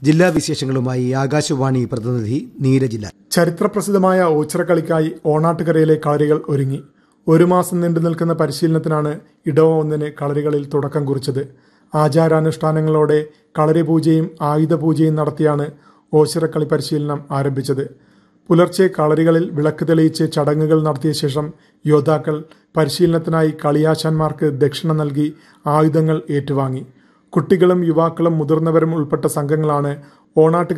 ജില്ലാ വിശേഷങ്ങളുമായി ആകാശവാണി പ്രതിനിധി നീരജില ചരിത്രപ്രസിദ്ധമായ ഓച്ചിറക്കളിക്കായി ഓണാട്ടുകരയിലെ കളരികൾ ഒരുങ്ങി ഒരു മാസം നീണ്ടു നിൽക്കുന്ന പരിശീലനത്തിനാണ് ഇടവ ഒന്നിന് കളരികളിൽ തുടക്കം കുറിച്ചത് ആചാരാനുഷ്ഠാനങ്ങളോടെ കളരി പൂജയും ആയുധ പൂജയും നടത്തിയാണ് ഓച്ചിറക്കളി പരിശീലനം ആരംഭിച്ചത് പുലർച്ചെ കളരികളിൽ വിളക്ക് തെളിയിച്ച് ചടങ്ങുകൾ നടത്തിയ ശേഷം യോദ്ധാക്കൾ പരിശീലനത്തിനായി കളിയാശാന്മാർക്ക് ദക്ഷിണ നൽകി ആയുധങ്ങൾ ഏറ്റുവാങ്ങി കുട്ടികളും യുവാക്കളും മുതിർന്നവരും ഉൾപ്പെട്ട സംഘങ്ങളാണ് ഓണാട്ടുകര